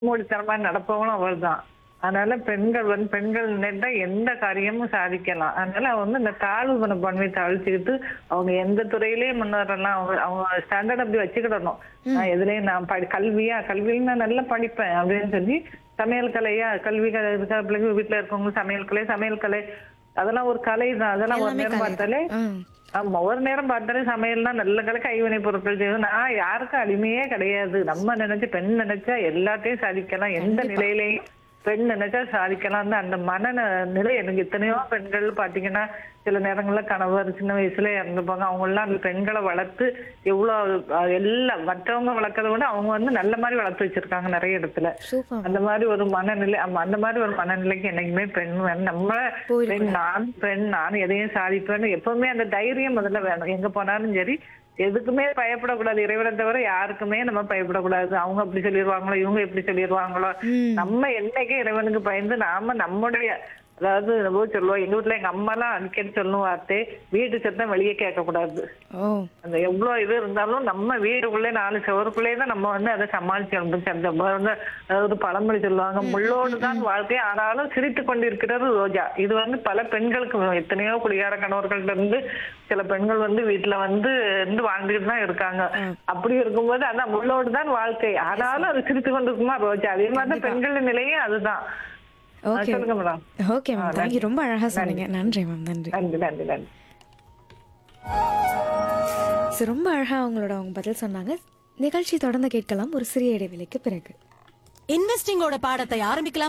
மூடித்தனமா நடப்பவங்களும் அவர்தான் அதனால பெண்கள் வந்து பெண்கள் நினைத்தா எந்த காரியமும் சாதிக்கலாம் அதனால வந்து இந்த தாழ்வு மனப்பான்மையை தாழ்த்திக்கிட்டு அவங்க எந்த துறையிலயும் முன்னேறலாம் அவங்க அவங்க ஸ்டாண்டர்ட் அப்படி வச்சுக்கிடணும் நான் எதுலயும் நான் படி கல்வியா கல்வியில நான் நல்லா படிப்பேன் அப்படின்னு சொல்லி சமையல் கலையா கல்வி கலை இருக்கிற பிள்ளைங்க வீட்டுல இருக்கவங்க சமையல் கலை சமையல் கலை அதெல்லாம் ஒரு கலை தான் அதெல்லாம் ஒரு எல்லாமே நேரம் கலை பார்த்தாலே ம். ஆமா ஒரு நேரம் பார்த்தாலே சமையல்னா நல்ல கலை கைவினை பொருட்கள் செய்வது நான் யாருக்கும் அடிமையே கிடையாது நம்ம நினைச்சு பெண் நினைச்சா எல்லாத்தையும் சாதிக்கலாம் எந்த நிலையிலையும் பெண் நினைச்சா சாதிக்கலாம் அந்த மன நிலை எனக்கு எத்தனையோ பெண்கள் பாத்தீங்கன்னா சில நேரங்கள்ல கணவர் சின்ன வயசுல இறந்துப்பாங்க அவங்க எல்லாம் அந்த பெண்களை வளர்த்து எவ்வளவு அஹ், எல்லாம் மற்றவங்க வளர்க்கறத விட அவங்க வந்து நல்ல மாதிரி வளர்த்து வச்சிருக்காங்க நிறைய இடத்துல சூப்பர் அந்த மாதிரி ஒரு மனநிலை ஆமா, அந்த மாதிரி ஒரு மனநிலைக்கு என்னைக்குமே பெண் வேணும் நம்ம போயிடக்கூடாது. பெண் நான் பெண் நான் எதையும் சாதிப்பேன்னு எப்பவுமே அந்த தைரியம் முதல்ல வேணும் எங்க போனாலும் சரி எதுக்குமே பயப்படக்கூடாது இறைவனை தவிர யாருக்குமே நம்ம பயப்படக்கூடாது அவங்க அப்படி சொல்லிடுவாங்களோ இவங்க எப்படி சொல்லிடுவாங்களோ ம். நம்ம என்னைக்கு இறைவனுக்கு பயந்து நாம நம்முடைய அதாவது நம்ம சொல்லுவோம் எங்க வீட்டுல எங்க அம்மா எல்லாம் அடிக்கடி சொல்லும் வார்த்தை வீட்டு சத்தம் வெளியே கேட்க கூடாது ஓ அந்த எவ்வளவு இது இருந்தாலும் நம்ம வீட்டுக்குள்ளே நாலு சவருக்குள்ளே தான் நம்ம வந்து அதை சமாளிச்சு அந்த வந்து அதாவது பழமொழி சொல்லுவாங்க முள்ளோடு தான் வாழ்க்கை ஆனாலும் சிரித்து கொண்டிருக்கிறது ரோஜா இது வந்து பல பெண்களுக்கு எத்தனையோ குடிகார கணவர்கள்ட்ட இருந்து சில பெண்கள் வந்து வீட்டுல வந்து இருந்து வாழ்ந்துட்டு தான் இருக்காங்க அப்படி இருக்கும்போது அதான் முள்ளோடு தான் வாழ்க்கை ஆனாலும் அது சிரித்து கொண்டிருக்குமா ரோஜா அதே மாதிரி தான் பெண்களின் நிலையும் அதுதான் ஓகே சொல்லுங்க மேடம் ஓகே மேம் தேங்க்யூ ரொம்ப அழகா சொன்னீங்க நன்றி மேம் நன்றி நன்றி நன்றி நன்றி ஸோ ரொம்ப அழகா அவங்களோட அவங்க பதில் சொன்னாங்க நிகழ்ச்சி தொடர்ந்து கேட்கலாம் ஒரு சிறிய இடைவெளிக்கு பிறகு இன்வெஸ்டிங்கோட பாடத்தை ஆரம்பிக்கலாம்